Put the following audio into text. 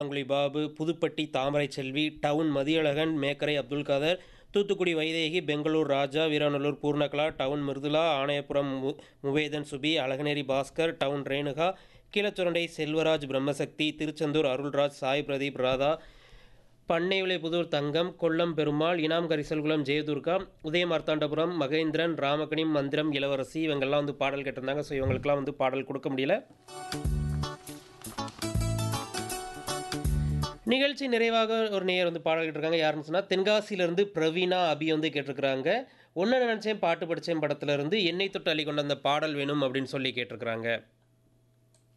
பூலாங்குழி Babu Puthupatti Thamarai Selvi town Mathiyazhagan Mekkarai Abdul Kader Thoothukudi Vaidehi Bangalore Raja Veeranallur Poornakala town Mridula Anaiyapuram மு முவேதன் Subi Azhaganeri Bhaskar town Renuka Keezhasurandai Selvaraj Brahmasakthi Tiruchendur Arulraj Sai Pradeep Radha Pannaivilai Pudur Thangam Kollam Perumal Inam Karisalkulam Jayadurga Udayamarthandapuram Mahendran Ramagani Manthiram Ilavarasi இவங்கெல்லாம் வந்து பாடல் கேட்டிருந்தாங்க ஸோ இவங்களுக்கெல்லாம் வந்து பாடல் கொடுக்க முடியல நிகழ்ச்சி நிறைவாக ஒரு நேயர் வந்து பாடல் கேட்டிருக்காங்க யாருன்னு சொன்னால் தென்காசியிலேருந்து பிரவீனா அபி வந்து கேட்டிருக்கிறாங்க ஒன்று நினச்சேன் பாட்டு படித்தேன் படத்துல இருந்து என்னை தொட்டு அள்ளி கொண்ட அந்த பாடல் வேணும் அப்படின்னு சொல்லி கேட்டிருக்கிறாங்க